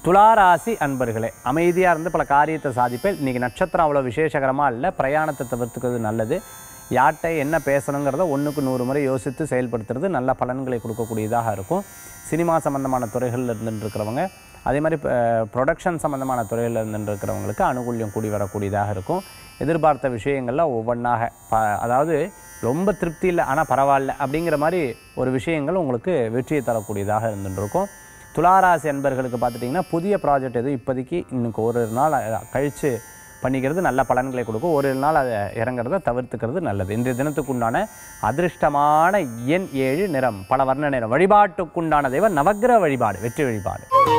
துளாராசி அன்பர்களே அமைதியாக இருந்து பல காரியத்தை சாதிப்பேன் இன்றைக்கி நட்சத்திரம் அவ்வளோ விசேஷகரமாக இல்லை பிரயாணத்தை தவிர்த்துக்கிறது நல்லது யார்கிட்ட என்ன பேசணுங்கிறத ஒன்றுக்கு நூறு முறை யோசித்து செயல்படுத்துறது நல்ல பலன்களை கொடுக்கக்கூடியதாக இருக்கும் சினிமா சம்மந்தமான துறைகளில் இருந்துட்டு இருக்கிறவங்க அதே மாதிரி ப்ரொடக்ஷன் சம்மந்தமான துறையில் இருந்துட்டு இருக்கிறவங்களுக்கு அனுகூல்யம் கூடி வரக்கூடியதாக இருக்கும் எதிர்பார்த்த விஷயங்கள்ல ஒவ்வொன்றாக ப அதாவது ரொம்ப திருப்தி இல்லை ஆனால் பரவாயில்ல அப்படிங்கிற மாதிரி ஒரு விஷயங்கள் உங்களுக்கு வெற்றியை தரக்கூடியதாக இருந்துட்டு இருக்கும் துளாராசி அன்பர்களுக்கு பார்த்துட்டிங்கன்னா புதிய ப்ராஜெக்ட் எதுவும் இப்போதைக்கு இன்னைக்கு ஒரு நாள் அஹ், கழித்து பண்ணிக்கிறது நல்ல பலன்களை கொடுக்கும் ஒரு நாள் அதை இறங்குறத தவிர்த்துக்கிறது நல்லது இன்றைய தினத்துக்குண்டான அதிர்ஷ்டமான எண் ஏழு நிறம் பல வர்ண நிறம் வழிபாட்டுக்குண்டான தெய்வம் நவக்கிரக வழிபாடு வெற்றி வழிபாடு